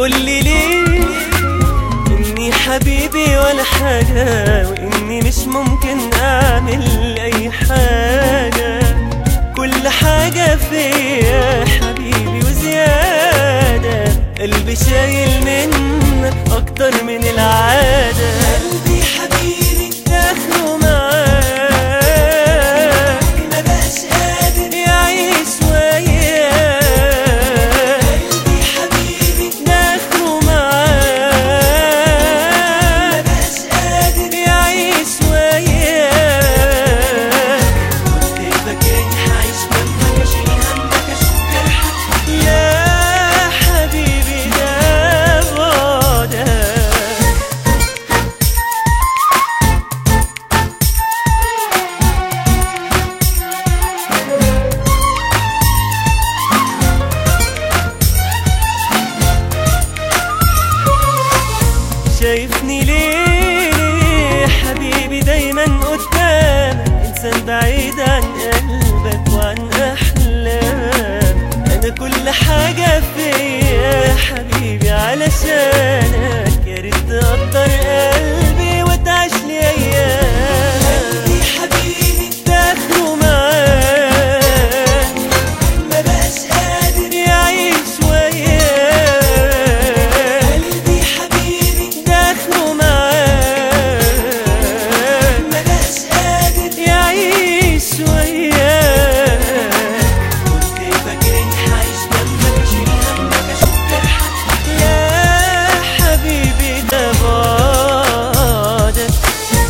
قولي ليه اني حبيبي ولا حاجة واني مش ممكن اعمل اي حاجة كل حاجة فيا حبيبي وزيادة قلبي شايل منك اكتر من العادة قلبي حبيبي اخره معاك ما بقاش قادر يعيش وياك قلبي حبيبي اخره معاك ما بقاش قادر يعيش وياك كنت فاكرني هعيش جنبك اشيل همك اشوف جرحك يا حبيبي ده بعدك شايفني ليه ليه حبيبي دايما قدامك انسان بعيد عن قلبك وعن احلامك انا كل حاجة فيا حبيبي علشانك يا ريت تقدر قلبي وتعيش لي ايام قلبي حبيبي تاخده معاك ما بقاش قادر يعيش وياك قلبي حبيبي داخله معاك ما بقاش قادر يعيش وياك كنت فاكرني هعيش جنبك اشيل همك اشوف جرحك يا حبيبي ده بعدك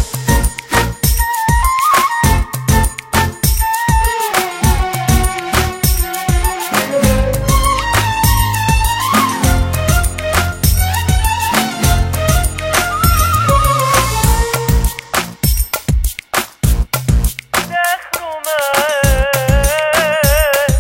داخله معاك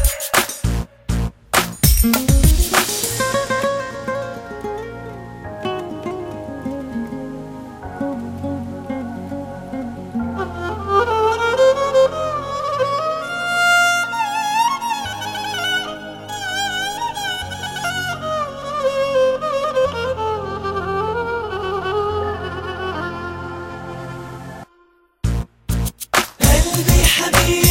قلبي حبيبي